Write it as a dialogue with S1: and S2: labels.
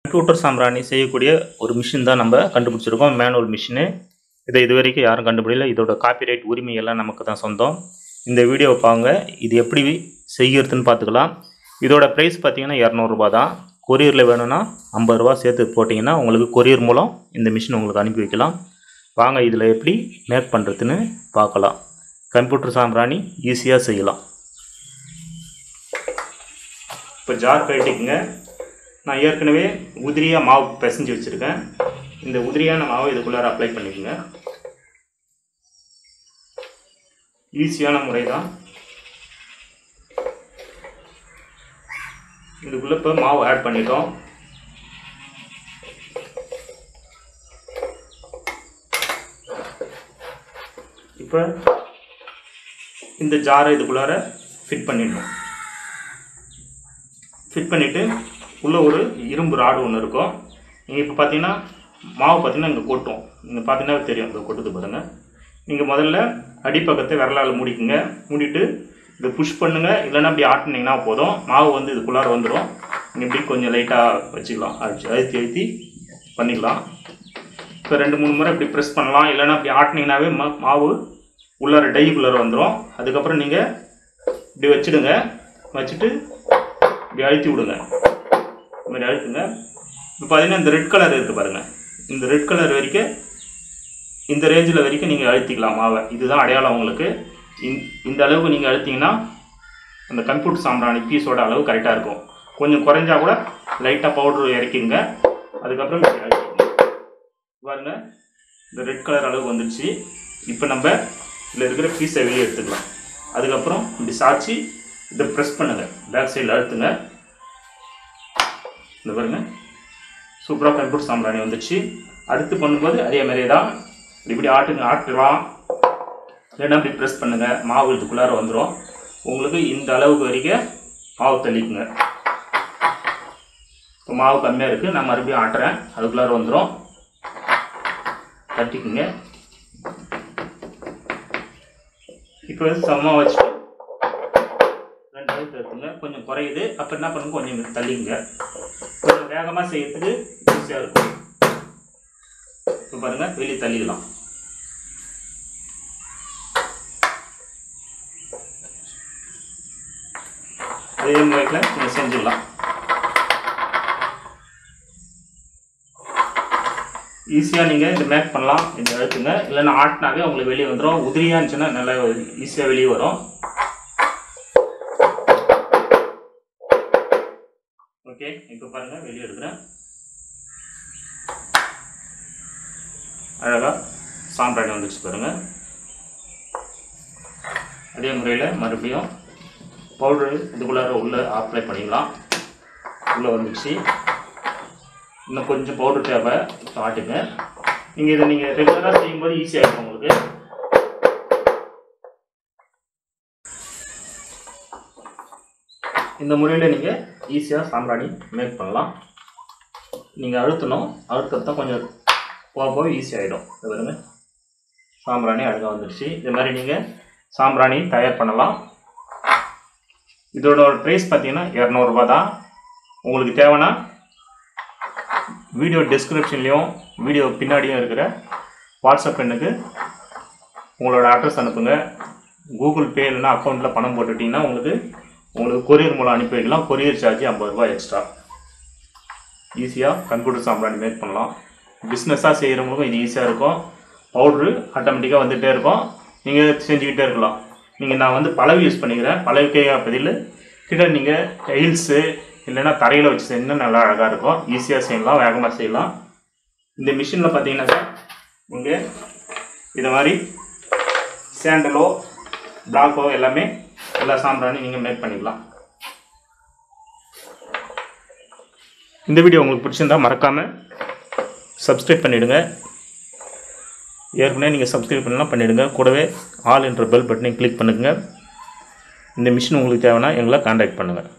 S1: computer சாம்பிராணி செய்யக்கூடிய ஒரு மிஷின் தான் நம்ம கண்டுபிடிச்சிருக்கோம் மேனுவல் மிஷினு இதை இது வரைக்கும் யாரும் கண்டுபிடிக்கல இதோட காப்பிரைட் உரிமை எல்லாம் நமக்கு தான் சொந்தம் இந்த வீடியோவை பாருங்க இது எப்படி செய்கிறதுன்னு பார்த்துக்கலாம் இதோட ப்ரைஸ் பார்த்தீங்கன்னா இரநூறுபா தான் கொரியரில் வேணும்னா ஐம்பது ரூபா சேர்த்து போட்டிங்கன்னா உங்களுக்கு கொரியர் மூலம் இந்த மிஷின் உங்களுக்கு அனுப்பி வைக்கலாம் வாங்க இதில் எப்படி மேக் பண்ணுறதுன்னு பார்க்கலாம் கம்ப்யூட்டர் சாம்பிராணி ஈஸியாக செய்யலாம் இப்போ ஜார் கழட்டிக்குங்க நான் ஏற்கனவே உதிரியாக மாவு பிசைஞ்சு வச்சுருக்கேன் இந்த உதிரியான மாவை இதுக்குள்ளார அப்ளை பண்ணிக்கோங்க ஈஸியான முறை தான் இதுக்குள்ளே இப்போ மாவு ஆட் பண்ணிட்டோம் இப்போ இந்த ஜாரை இதுக்குள்ளார ஃபிட் பண்ணிடணும் ஃபிட் பண்ணிவிட்டு உள்ளே ஒரு இரும்பு ராடு ஒன்று இருக்கும் நீங்கள் இப்போ பார்த்தீங்கன்னா மாவு பார்த்தீங்கன்னா இங்கே கொட்டும் இங்கே பார்த்தீங்கன்னா தெரியும் இங்கே கொட்டுது பாருங்கள் நீங்கள் முதல்ல அடிப்பக்கத்தை விரலால் மூடிக்குங்க மூடிட்டு இதை புஷ் பண்ணுங்கள் இல்லைன்னா அப்படி ஆட்டினீங்கன்னா போதும் மாவு வந்து இதுக்குள்ளார வந்துடும் நீங்கள் இப்படி கொஞ்சம் லைட்டாக வச்சுக்கலாம் அழிச்சு அழுத்தி அழுத்தி பண்ணிக்கலாம் இப்போ ரெண்டு மூணு முறை இப்படி ப்ரெஸ் பண்ணலாம் இல்லைன்னா அப்படி ஆட்டினீங்கன்னாவே மா மாவு உள்ளார டைக்குள்ளார வந்துடும் அதுக்கப்புறம் நீங்கள் இப்படி வச்சுடுங்க வச்சுட்டு இப்படி அழுத்தி விடுங்க இந்த மாதிரி அழுத்துங்க இப்போ பார்த்தீங்கன்னா இந்த ரெட் கலர் இருக்குது பாருங்கள் இந்த ரெட் கலர் வரைக்கும் இந்த ரேஞ்சில் வரைக்கும் நீங்கள் அழுத்திக்கலாம் மாவை இதுதான் அடையாளம் உங்களுக்கு இந் இந்த அளவுக்கு நீங்கள் அழுத்திங்கன்னா அந்த கம்ப்யூட்டர் சாம்பிராணி பீஸோட அளவு கரெக்டாக இருக்கும் கொஞ்சம் குறைஞ்சா கூட லைட்டாக பவுடர் இறக்கிங்க அதுக்கப்புறம் இப்படி அழுத்திக்கங்க பாருங்க இந்த ரெட் கலர் அளவு வந்துடுச்சு இப்போ நம்ம இதில் இருக்கிற பீஸை வெளியே எடுத்துக்கலாம் அதுக்கப்புறம் இப்படி சாய்ச்சி இதை ப்ரெஸ் பண்ணுங்கள் பேக் சைடில் அழுத்துங்க இந்த பாருங்க சூப்பராக கம்ப்யூட்டர் சாம்பிராணி வந்துச்சு அடுத்து பண்ணும்போது அதே மாதிரியே தான் இப்படி ஆட்டுங்க ஆட்டலாம் இல்லைன்னா இப்படி ப்ரெஸ் பண்ணுங்கள் மாவு இதுக்குள்ளார வந்துடும் உங்களுக்கு இந்த அளவுக்கு வரைக்கும் மாவு தள்ளிக்குங்க இப்போ மாவு கம்மியாக இருக்குது நான் மறுபடியும் ஆட்டுறேன் அதுக்குள்ளார வந்துடும் தட்டிக்குங்க இப்போ வந்து சமமாக வச்சுட்டு ரெண்டு அளவுக்கு இருக்குங்க கொஞ்சம் குறையுது அப்போ என்ன பண்ணுங்க கொஞ்சம் தள்ளிங்க கொஞ்சம் வேகமாக செய்யறதுக்கு ஈஸியாக இருக்கும் இப்போ பாருங்கள் வெளியே தள்ளிடலாம் அதே முறையில் நீங்கள் செஞ்சிடலாம் ஈஸியாக நீங்கள் இந்த மேக் பண்ணலாம் இந்த அழுத்துங்க இல்லைன்னா ஆட்டினாவே உங்களுக்கு வெளியே வந்துடும் உதிரியாக இருந்துச்சுன்னா நல்லா ஈஸியாக வெளியே வரும் ஓகே இப்போ பாருங்கள் வெளியே எடுக்கிறேன் அழகாக சாம்பிராணி வந்துச்சு பாருங்கள் அதே முறையில் மறுபடியும் பவுடரு இதுக்குள்ளார உள்ளே அப்ளை பண்ணிக்கலாம் உள்ளே வந்துடுச்சு இன்னும் கொஞ்சம் பவுடர் தேவை ஆட்டுங்க நீங்கள் இதை நீங்கள் ரெகுலராக செய்யும்போது ஈஸியாக இருக்கும் உங்களுக்கு இந்த முறையில் நீங்கள் ஈஸியாக சாம்பிராணி மேக் பண்ணலாம் நீங்கள் அழுத்தணும் அழுத்தம் தான் கொஞ்சம் போக போக ஈஸியாகிடும் இது பாருங்க சாம்பிராணி அழகாக வந்துடுச்சு இது மாதிரி நீங்கள் சாம்பிராணி தயார் பண்ணலாம் இதோட ப்ரைஸ் பார்த்தீங்கன்னா இரநூறுபா தான் உங்களுக்கு தேவைன்னா வீடியோ டிஸ்கிரிப்ஷன்லேயும் வீடியோ பின்னாடியும் இருக்கிற வாட்ஸ்அப் எண்ணுக்கு உங்களோட அட்ரஸ் அனுப்புங்க கூகுள் பே இல்லைன்னா அக்கௌண்ட்டில் பணம் போட்டுட்டிங்கன்னா உங்களுக்கு உங்களுக்கு கொரியர் மூலம் அனுப்பி வைக்கலாம் கொரியர் சார்ஜ் ஐம்பது ரூபாய் எக்ஸ்ட்ரா ஈஸியாக கம்ப்யூட்டர் சாம்பிராணி மேக் பண்ணலாம் பிஸ்னஸாக செய்கிறவங்களுக்கும் இது ஈஸியாக இருக்கும் பவுட்ரு ஆட்டோமேட்டிக்காக வந்துகிட்டே இருக்கும் நீங்கள் செஞ்சுக்கிட்டே இருக்கலாம் நீங்கள் நான் வந்து பழவு யூஸ் பண்ணிக்கிறேன் பழவுக்கே பதில் கிட்ட நீங்கள் டைல்ஸு இல்லைன்னா தரையில் வச்சு செஞ்சால் நல்லா அழகாக இருக்கும் ஈஸியாக செய்யலாம் வேகமாக செய்யலாம் இந்த மிஷினில் பார்த்தீங்கன்னாக்கா நீங்கள் இதை மாதிரி சேண்டலோ பிளாக்கோ எல்லாமே எல்லா சாம்பிராணி நீங்கள் மேக் பண்ணிக்கலாம் இந்த வீடியோ உங்களுக்கு பிடிச்சிருந்தா மறக்காமல் சப்ஸ்கிரைப் பண்ணிவிடுங்க ஏற்கனவே நீங்கள் சப்ஸ்கிரைப் பண்ணலாம் பண்ணிவிடுங்க கூடவே ஆல் என்ற பெல் பட்டனையும் கிளிக் பண்ணுங்கள் இந்த மிஷின் உங்களுக்கு தேவைன்னா எங்களை காண்டாக்ட் பண்ணுங்கள்